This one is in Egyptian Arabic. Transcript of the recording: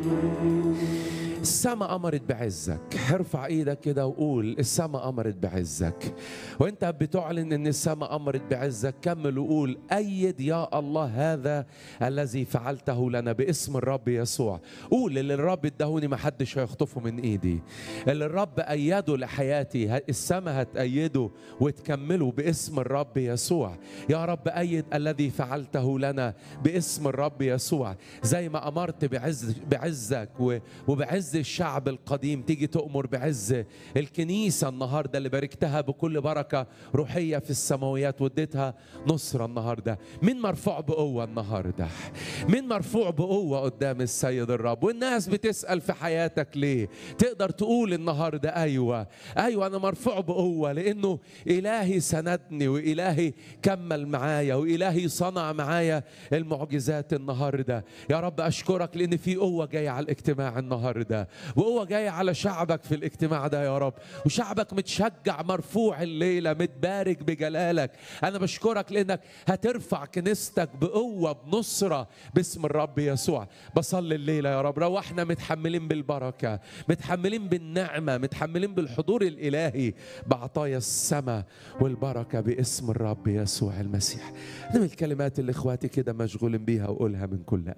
السماء أمرت بعزك ارفع ايدك كده وقول السماء أمرت بعزك وانت بتعلن ان السماء أمرت بعزك كمل وقول أيد يا الله هذا الذي فعلته لنا باسم الرب يسوع قول اللي الرب ادهوني ما حدش هيخطفه من ايدي اللي الرب أيده لحياتي ه- السماء هتأيده وتكمله باسم الرب يسوع يا رب أيد الذي فعلته لنا باسم الرب يسوع زي ما أمرت بعز بعزك و- وبعز الشعب القديم تيجي تؤمر بعز الكنيسة النهاردة اللي باركتها بكل بركة روحية في السماويات واديتها نصرة النهاردة مين مرفوع بقوة النهاردة مين مرفوع بقوة قدام السيد الرب والناس بتسأل في حياتك ليه تقدر تقول النهاردة أيوة أيوة أنا مرفوع بقوة لأنه إلهي سندني وإلهي كمل معايا وإلهي صنع معايا المعجزات النهاردة يا رب أشكرك لأن في قوة جاية على الاجتماع النهاردة وقوة جاية على شعبك في الاجتماع ده يا رب وشعبك متشجع مرفوع الليلة متبارك بجلالك أنا بشكرك لأنك هترفع كنيستك بقوة بنصرة باسم الرب يسوع بصلي الليلة يا رب روحنا متحملين بالبركة متحملين بالنعمة متحملين بالحضور الإلهي بعطايا السماء والبركة باسم الرب يسوع المسيح دي من الكلمات اللي اخواتي كده مشغولين بيها وقولها من كل